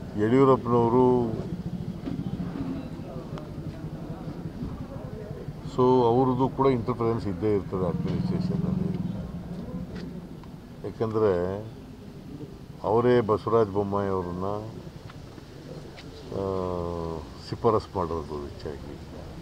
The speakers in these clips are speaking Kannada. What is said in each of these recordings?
ಯಡಿಯೂರಪ್ಪನವರು ಸೊ ಅವ್ರದ್ದು ಕೂಡ ಇಂಟರ್ಫರೆನ್ಸ್ ಇದ್ದೇ ಇರ್ತದೆ ಅಡ್ಮಿನಿಸ್ಟ್ರೇಷನ್ನಲ್ಲಿ ಯಾಕಂದರೆ ಅವರೇ ಬಸವರಾಜ ಬೊಮ್ಮಾಯಿ ಅವ್ರನ್ನ ಆ, ಶಿಫಾರಸ್ ಮಾಡಿರೋದು ಹೆಚ್ಚಾಗಿ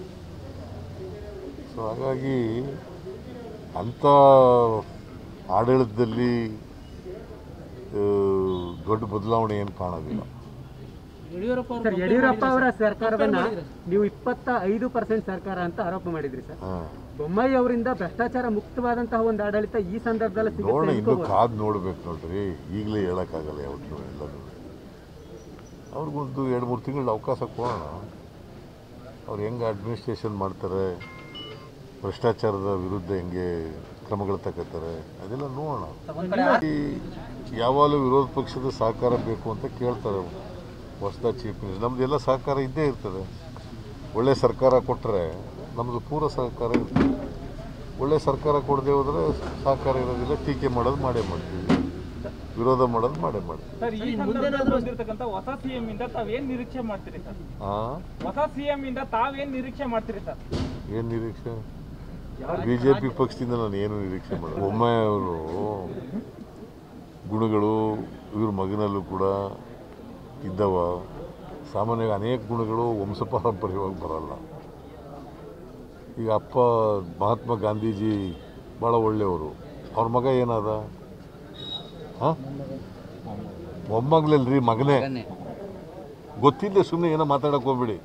ಸೊ ಹಾಗಾಗಿ ಅಂಥ ಆಡಳಿತದಲ್ಲಿ ಆ, ದೊಡ್ಡ ಬದಲಾವಣೆ ಏನು ಕಾಣೋದಿಲ್ಲ ಯಡಿಯೂರಪ್ಪ ಸರ್ ಯಡಿಯೂರಪ್ಪ ಅವರ ಸರ್ಕಾರವನ್ನ ನೀವು ಇಪ್ಪತ್ತ ಐದು ಪರ್ಸೆಂಟ್ ಸರ್ಕಾರ ಅಂತ ಆರೋಪ ಮಾಡಿದ್ರಿ ಸರ್ ಹಾಂ ಬೊಮ್ಮಾಯಿ ಅವರಿಂದ ಭ್ರಷ್ಟಾಚಾರ ಮುಕ್ತವಾದಂತಹ ಒಂದು ಆಡಳಿತ ಈ ಸಂದರ್ಭದಲ್ಲಿ ಸಿಗುತ್ತೆ ನೋಡೋಣ ಇನ್ನೂ ಅನ್ಕೋಬೋದು. ಕಾದು ನೋಡ್ಬೇಕು ನೋಡ್ರಿ ಈಗಲೇ ಹೇಳೋಕ್ಕಾಗಲ್ಲ ಯಾವತ್ತೂ ಎಲ್ಲರೂ ಅವ್ರಿಗೊಂದು ಎರಡು ಮೂರು ತಿಂಗಳು ಅವಕಾಶ ಕೊಡೋಣ ಅವ್ರು ಹೆಂಗೆ ಅಡ್ಮಿನಿಸ್ಟ್ರೇಷನ್ ಮಾಡ್ತಾರೆ ಭ್ರಷ್ಟಾಚಾರದ ವಿರುದ್ಧ ಹೆಂಗೆ ಕ್ರಮಗಳು ತಗೋತಾರೆ ಅದೆಲ್ಲ ನೋಡೋಣ ಈ ಯಾವಾಗಲೂ ವಿರೋಧ ಪಕ್ಷದ ಸಹಕಾರ ಬೇಕು ಅಂತ ಕೇಳ್ತಾರೆ ಹೊಸದ ಚೀಫ್ ಮಿನಿಸ್ಟರ್ ನಮ್ಮದೆಲ್ಲ ಸಹಕಾರ ಇದ್ದೇ ಇರ್ತದೆ ಒಳ್ಳೆ ಸರ್ಕಾರ ಕೊಟ್ಟರೆ ನಮ್ಮದು ಪೂರ ಸಹಕಾರ ಇರ್ತದೆ ಒಳ್ಳೆ ಸರ್ಕಾರ ಕೊಡದೆ ಹೋದರೆ ಸಹಕಾರ ಇರೋದಿಲ್ಲ ಟೀಕೆ ಮಾಡೋದು ಮಾಡೇ ಮಾಡ್ತೀವಿ ವಿರೋಧ ಮಾಡೋದು ಮಾಡೇ ಮಾಡ್ತೀವಿ ಸರ್ ಈ ಸಂದರ್ಭದಲ್ಲಿ ಬಂದಿರತಕ್ಕಂತ ಹೊಸ ಸಿಎಂ ಇಂದ ತಾವೇನ್ ನಿರೀಕ್ಷೆ ಮಾಡ್ತೀರಿ ಸರ್ ಹಾಂ ಹೊಸ ಸಿಎಂ ಇಂದ ತಾವೇನ್ ನಿರೀಕ್ಷೆ ಮಾಡ್ತೀರಿ ಸರ್ ಏನು ನಿರೀಕ್ಷೆ ಬಿ ಜೆ ಪಿ ಪಕ್ಷದಿಂದ ನಾನು ಏನು ನಿರೀಕ್ಷೆ ಮಾಡೋದು ಒಮ್ಮೆ ಅವರು ಗುಣಗಳು ಇವ್ರ ಮಗನಲ್ಲೂ ಕೂಡ ಇದ್ದವ ಸಾಮಾನ್ಯವಾಗಿ ಅನೇಕ ಗುಣಗಳು ವಂಶ ಪಾರಂಪರ್ಯವಾಗಿ ಬರಲ್ಲ ಈಗ ಅಪ್ಪ ಮಹಾತ್ಮ ಗಾಂಧೀಜಿ ಭಾಳ ಒಳ್ಳೆಯವರು ಅವ್ರ ಮಗ ಏನಾದ ಹಾಂ ಮೊಮ್ಮಗ್ಲಲ್ರಿ ಮಗನೇ ಗೊತ್ತಿಲ್ಲದೆ ಸುಮ್ಮನೆ ಏನೋ ಮಾತಾಡಕ್ಕೆ ಹೋಗ್ಬೇಡಿ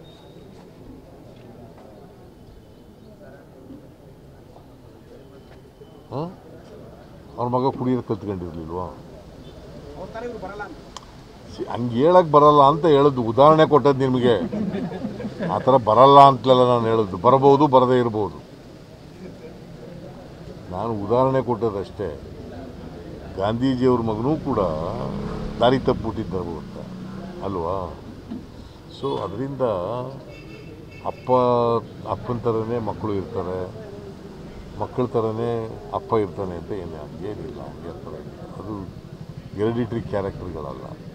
ಹಾಂ ಅವ್ರ ಮಗ ಕುಡಿಯೋದು ಕಲ್ತ್ಕೊಂಡಿರ್ಲಿಲ್ವಾ ಸಿ- ಹಂಗೆ ಹೇಳಕ್ ಬರಲ್ಲ ಅಂತ ಹೇಳದ್ದು ಉದಾಹರಣೆ ಕೊಟ್ಟದ್ದು ನಿಮಗೆ ಆ ಥರ ಬರಲ್ಲ ಅಂತಲಲ್ಲ ನಾನು ಹೇಳದ್ದು ಬರಬಹುದು ಬರದೇ ಇರಬಹುದು ನಾನು ಉದಾಹರಣೆ ಕೊಟ್ಟದಷ್ಟೇ ಗಾಂಧೀಜಿಯವ್ರ ಮಗನೂ ಕೂಡ ದಾರಿ ತಪ್ಪಿಬಿಟ್ಟಿದ್ದರು ಅಂತ ಅಲ್ವಾ ಸೊ ಅದರಿಂದ ಅಪ್ಪ ಅಪ್ಪನ ಥರನೇ ಮಕ್ಕಳು ಇರ್ತಾರೆ ಮಕ್ಕಳ ಥರನೇ ಅಪ್ಪ ಇರ್ತಾನೆ ಅಂತ ಏನು ಏನಿಲ್ಲ ಹಂಗೆ ಥರ ಅದು ಎರಿಡಿಟ್ರಿ ಕ್ಯಾರೆಕ್ಟರ್ಗಳಲ್ಲ